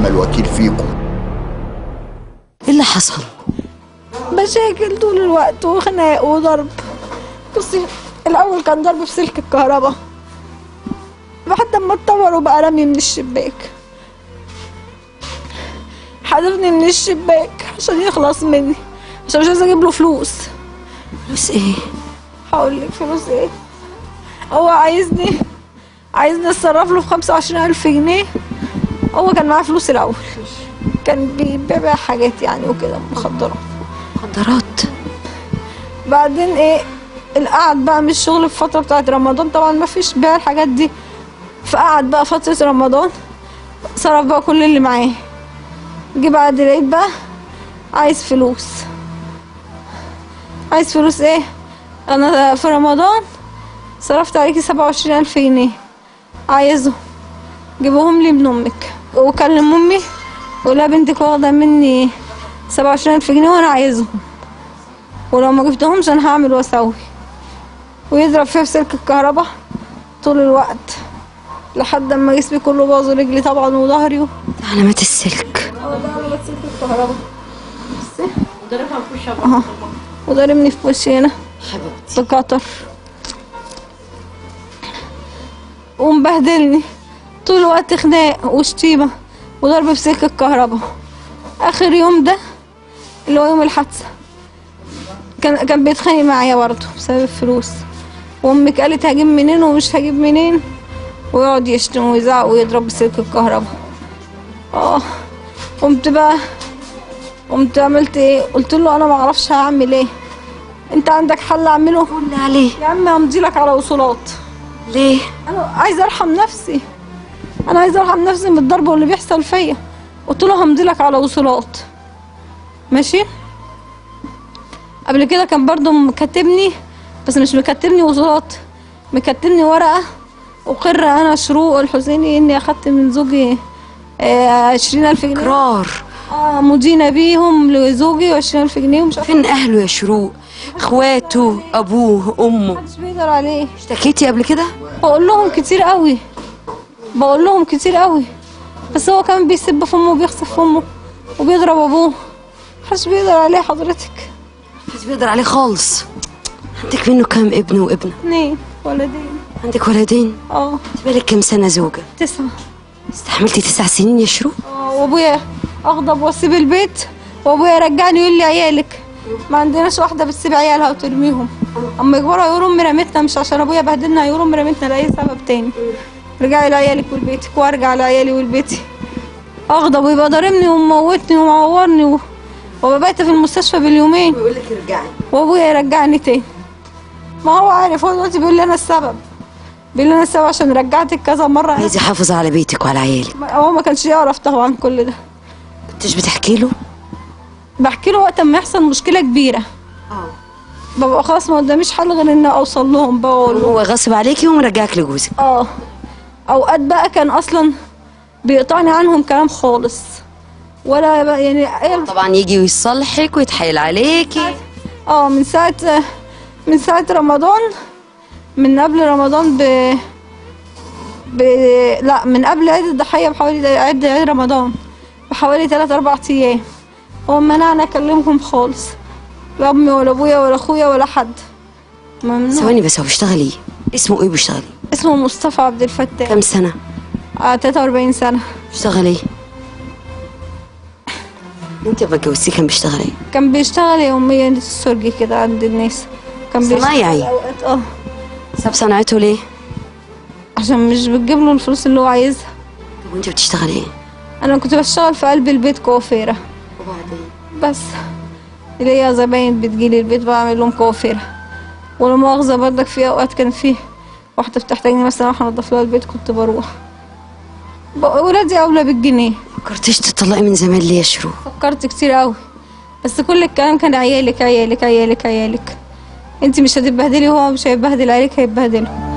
ونعم الوكيل فيكم ايه اللي حصل مشاكل طول الوقت وخناق وضرب بصي الاول كان ضرب في سلك الكهرباء لحد ما اتطور وبقى رمي من الشباك حذفني من الشباك عشان يخلص مني عشان مش عايزه اجيب له فلوس فلوس ايه هقول لك فلوس ايه هو عايزني عايزني اتصرف له في خمسة وعشرين الف جنيه هو كان معاه فلوس الاول كان بيبيع حاجات يعني وكده مخدرات مخدرات بعدين ايه القعد بقى من الشغل في الفترة بتاعت رمضان طبعا ما فيش بيع الحاجات دي فقعد بقى فترة رمضان صرف بقى كل اللي معاه جه بعد العيد بقى عايز فلوس عايز فلوس ايه انا في رمضان صرفت عليكي سبعة وعشرين الف جنيه عايزه جيبوهم لي من امك وكلم امي ولا بنتك واخدة مني سبعة وعشرين الف جنيه وانا عايزهم ولو ما جبتهمش انا هعمل واسوي ويضرب فيها في سلك الكهرباء طول الوقت لحد ما جسمي كله باظ ورجلي طبعا وظهري و... علامات السلك سلك الكهرباء اه وضربني في وشي هنا حبيبتي بقطر ومبهدلني طول الوقت خناق وشتيمة وضرب في سلك الكهرباء آخر يوم ده اللي هو يوم الحادثة كان كان بيتخانق معايا برضه بسبب الفلوس وأمك قالت هجيب منين ومش هجيب منين ويقعد يشتم ويزعق ويضرب بسلك الكهرباء اه قمت بقى قمت عملت ايه قلت له انا ما اعرفش هعمل ايه انت عندك حل اعمله قول لي عليه يا عم همضي لك على وصولات ليه انا عايزه ارحم نفسي انا عايزه ارحم نفسي من الضرب واللي بيحصل فيا قلت له همضي لك على وصولات ماشي قبل كده كان برضو مكتبني بس مش مكتبني وصولات مكتبني ورقه اقر انا شروق الحسيني اني اخدت من زوجي عشرين الف جنيه اقرار اه مدينه بيهم لزوجي وعشرين الف جنيه ومش عارفه فين اهله يا شروق اخواته ابوه امه محدش بيقدر عليه اشتكيتي قبل كده بقول لهم كتير قوي بقول لهم كتير قوي بس هو كمان بيسب في امه وبيخسف في امه وبيضرب ابوه محدش بيقدر عليه حضرتك محدش بيقدر عليه خالص عندك منه كام ابن وابنه اتنين ولدين عندك ولدين اه انت بالك كام سنه زوجه تسعة استحملتي تسع سنين يا شروق اه وابويا اغضب واسيب البيت وابويا يرجعني يقول لي عيالك ما عندناش واحده بتسيب عيالها وترميهم اما يكبروا هيقولوا امي رمتنا مش عشان ابويا بهدلنا هيقولوا امي رمتنا لاي سبب تاني رجعي لعيالك ولبيتك وارجع لعيالي ولبيتي اغضب ويبقى ضاربني وموتني ومعورني و... وببات في المستشفى باليومين بيقول لك ارجعي وابويا يرجعني تاني ما هو عارف هو دلوقتي بيقول لي انا السبب بيقول لي انا السبب عشان رجعتك كذا مره عايز يحافظ على بيتك وعلى عيالك هو ما كانش يعرف طبعا كل ده كنتش بتحكي له بحكي له وقت ما يحصل مشكله كبيره اه ببقى خلاص ما قداميش حل غير ان اوصل لهم بقى واقول لهم هو غصب عليكي ومرجعك لجوزك اه اوقات بقى كان اصلا بيقطعني عنهم كلام خالص ولا بقى يعني إيه طبعا يجي ويصلحك ويتحايل عليكي اه من ساعة من ساعة رمضان من قبل رمضان ب ب لا من قبل عيد الضحية بحوالي عيد عيد رمضان بحوالي تلات أربع أيام هو منعني أكلمهم خالص لا أمي ولا أبويا ولا أخويا ولا حد ممنوع ثواني بس هو بيشتغل ايه اسمه ايه بيشتغل ايه اسمه مصطفى عبد الفتاح كام سنه آه 43 سنة بيشتغل ايه انت لما اتجوزتيه كان بيشتغل ايه كان بيشتغل يوميا السرجي كده عند الناس كان بيشتغل صنايعي. أوقات اه ساب صنعته ليه عشان مش بتجيب له الفلوس اللي هو عايزها طب وانت بتشتغلي ايه انا كنت بشتغل في قلب البيت كوافيرة وبعدين بس ليا زباين بتجيلي البيت بعمل لهم كوافيرة ولا مؤاخذة برضك في اوقات كان فيه واحدة بتحتاجني مثلا اروح انضف لها البيت كنت بروح ب- ولادي اولى بالجنيه فكرتيش تطلقي من زمان ليه يا شروق فكرت كتير قوي بس كل الكلام كان عيالك عيالك عيالك عيالك انت مش هتتبهدلي وهو مش هيتبهدل عليك هيتبهدلوا